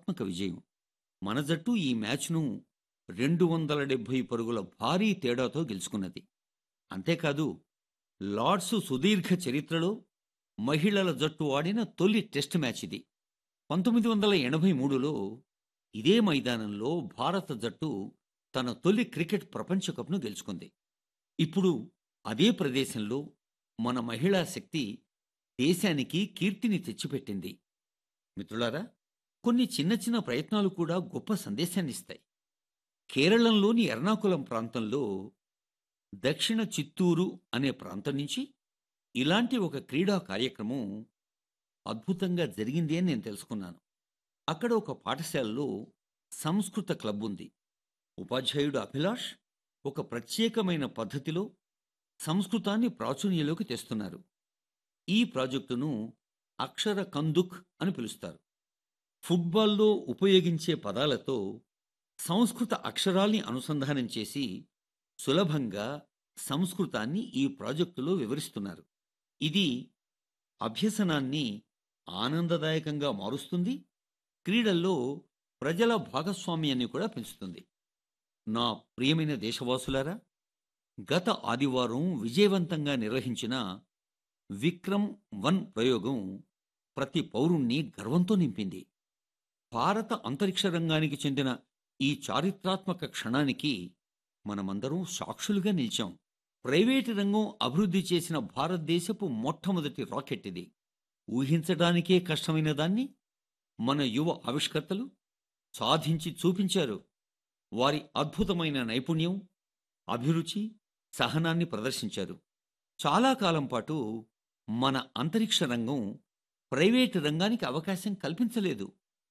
చారిత్రాత్మక విజయం మన జట్టు ఈ మ్యాచ్ను రెండు వందల డెబ్భై పరుగుల భారీ తేడాతో గెలుచుకున్నది అంతేకాదు లార్డ్స్ సుదీర్ఘ చరిత్రలో మహిళల జట్టు ఆడిన తొలి టెస్ట్ మ్యాచ్ ఇది పంతొమ్మిది వందల ఎనభై మూడులో ఇదే మైదానంలో భారత జట్టు తన తొలి క్రికెట్ ప్రపంచ కప్ను గెలుచుకుంది ఇప్పుడు అదే ప్రదేశంలో మన మహిళా శక్తి దేశానికి కీర్తిని తెచ్చిపెట్టింది మిత్రులారా కొన్ని చిన్న చిన్న ప్రయత్నాలు కూడా గొప్ప సందేశాన్నిస్తాయి కేరళంలోని ఎర్నాకుళం ప్రాంతంలో దక్షిణ చిత్తూరు అనే ప్రాంతం నుంచి ఇలాంటి ఒక క్రీడా కార్యక్రమం అద్భుతంగా జరిగింది అని నేను తెలుసుకున్నాను అక్కడ ఒక పాఠశాలలో సంస్కృత క్లబ్ ఉంది ఉపాధ్యాయుడు అభిలాష్ ఒక ప్రత్యేకమైన పద్ధతిలో సంస్కృతాన్ని ప్రాచుర్యంలోకి తెస్తున్నారు ఈ ప్రాజెక్టును అక్షర కందుక్ అని పిలుస్తారు ఫుట్బాల్లో ఉపయోగించే పదాలతో సంస్కృత అక్షరాల్ని అనుసంధానం చేసి సులభంగా సంస్కృతాన్ని ఈ ప్రాజెక్టులో వివరిస్తున్నారు ఇది అభ్యసనాన్ని ఆనందదాయకంగా మారుస్తుంది క్రీడల్లో ప్రజల భాగస్వామ్యాన్ని కూడా పెంచుతుంది నా ప్రియమైన దేశవాసులారా గత ఆదివారం విజయవంతంగా నిర్వహించిన విక్రమ్ వన్ ప్రయోగం ప్రతి పౌరుణ్ణి గర్వంతో నింపింది భారత అంతరిక్ష రంగానికి చెందిన ఈ చారిత్రాత్మక క్షణానికి మనమందరం సాక్షులుగా నిలిచాం ప్రైవేటు రంగం అభివృద్ధి చేసిన భారతదేశపు మొట్టమొదటి రాకెట్ ఇది ఊహించడానికే కష్టమైన దాన్ని మన యువ ఆవిష్కర్తలు సాధించి చూపించారు వారి అద్భుతమైన నైపుణ్యం అభిరుచి సహనాన్ని ప్రదర్శించారు చాలా కాలం పాటు మన అంతరిక్ష రంగం ప్రైవేటు రంగానికి అవకాశం కల్పించలేదు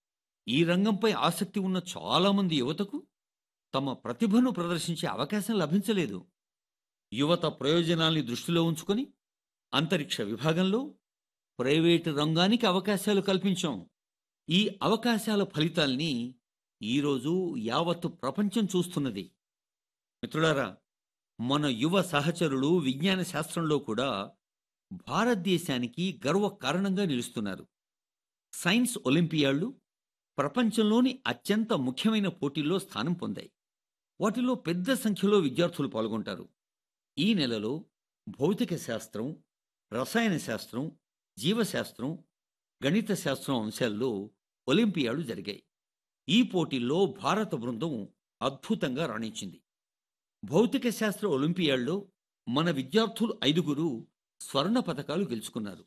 ఈ రంగంపై ఆసక్తి ఉన్న చాలామంది యువతకు తమ ప్రతిభను ప్రదర్శించే అవకాశం లభించలేదు యువత ప్రయోజనాల్ని దృష్టిలో ఉంచుకొని అంతరిక్ష విభాగంలో ప్రైవేటు రంగానికి అవకాశాలు కల్పించాం ఈ అవకాశాల ఫలితాల్ని ఈరోజు యావత్తు ప్రపంచం చూస్తున్నది మిత్రులారా మన యువ సహచరులు విజ్ఞాన శాస్త్రంలో కూడా భారతదేశానికి గర్వ కారణంగా నిలుస్తున్నారు సైన్స్ ఒలింపియాడ్లు ప్రపంచంలోని అత్యంత ముఖ్యమైన పోటీల్లో స్థానం పొందాయి వాటిలో పెద్ద సంఖ్యలో విద్యార్థులు పాల్గొంటారు ఈ నెలలో భౌతిక శాస్త్రం రసాయన శాస్త్రం జీవశాస్త్రం గణిత శాస్త్రం అంశాల్లో ఒలింపియాడు జరిగాయి ఈ పోటీల్లో భారత బృందం అద్భుతంగా రాణించింది భౌతిక శాస్త్ర ఒలింపియాడ్లో మన విద్యార్థులు ఐదుగురు స్వర్ణ పతకాలు గెలుచుకున్నారు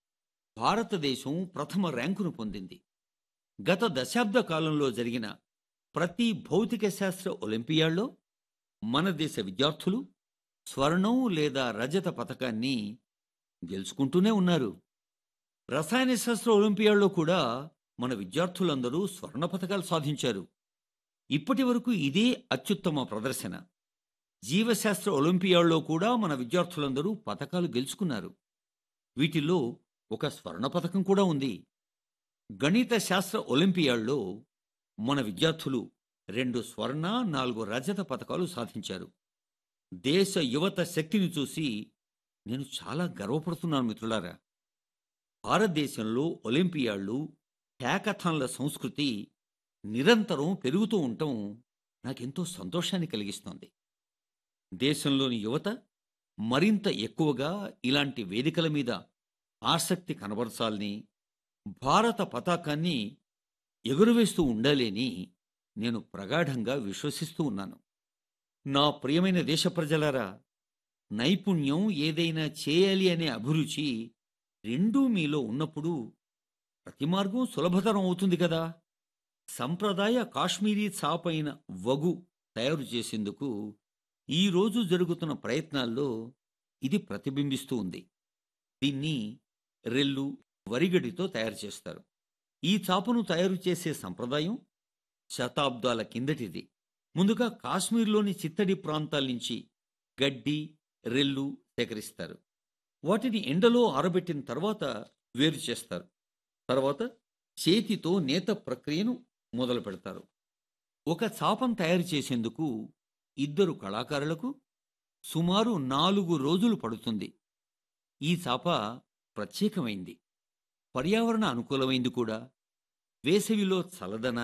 భారతదేశం ప్రథమ ర్యాంకును పొందింది గత దశాబ్ద కాలంలో జరిగిన ప్రతి భౌతిక శాస్త్ర ఒలింపియాడ్లో మన దేశ విద్యార్థులు స్వర్ణం లేదా రజత పతకాన్ని గెలుచుకుంటూనే ఉన్నారు రసాయన శాస్త్ర ఒలింపియాడ్లో కూడా మన విద్యార్థులందరూ స్వర్ణ పతకాలు సాధించారు ఇప్పటి వరకు ఇదే అత్యుత్తమ ప్రదర్శన జీవశాస్త్ర ఒలింపియాడ్లో కూడా మన విద్యార్థులందరూ పతకాలు గెలుచుకున్నారు వీటిల్లో ఒక స్వర్ణ పతకం కూడా ఉంది గణిత శాస్త్ర ఒలింపియాడ్లో మన విద్యార్థులు రెండు స్వర్ణ నాలుగు రజత పతకాలు సాధించారు దేశ యువత శక్తిని చూసి నేను చాలా గర్వపడుతున్నాను మిత్రులారా భారతదేశంలో ఒలింపియాడ్లు హ్యాకథాన్ల సంస్కృతి నిరంతరం పెరుగుతూ ఉండటం నాకెంతో సంతోషాన్ని కలిగిస్తోంది దేశంలోని యువత మరింత ఎక్కువగా ఇలాంటి వేదికల మీద ఆసక్తి కనబరచాలని భారత పతాకాన్ని ఎగురవేస్తూ ఉండాలని నేను ప్రగాఢంగా విశ్వసిస్తూ ఉన్నాను నా ప్రియమైన దేశ ప్రజలారా నైపుణ్యం ఏదైనా చేయాలి అనే అభిరుచి రెండూ మీలో ఉన్నప్పుడు ప్రతి మార్గం సులభతరం అవుతుంది కదా సంప్రదాయ కాశ్మీరీ చాపైన వగు తయారు చేసేందుకు ఈరోజు జరుగుతున్న ప్రయత్నాల్లో ఇది ప్రతిబింబిస్తూ ఉంది దీన్ని రెల్లు వరిగడితో తయారు చేస్తారు ఈ చాపను తయారు చేసే సంప్రదాయం శతాబ్దాల కిందటిది ముందుగా కాశ్మీర్లోని చిత్తడి ప్రాంతాల నుంచి గడ్డి రెల్లు సేకరిస్తారు వాటిని ఎండలో ఆరబెట్టిన తర్వాత వేరు చేస్తారు తర్వాత చేతితో నేత ప్రక్రియను మొదలు పెడతారు ఒక చాపం తయారు చేసేందుకు ఇద్దరు కళాకారులకు సుమారు నాలుగు రోజులు పడుతుంది ఈ చాప ప్రత్యేకమైంది పర్యావరణ అనుకూలమైంది కూడా వేసవిలో చల్లదనాన్ని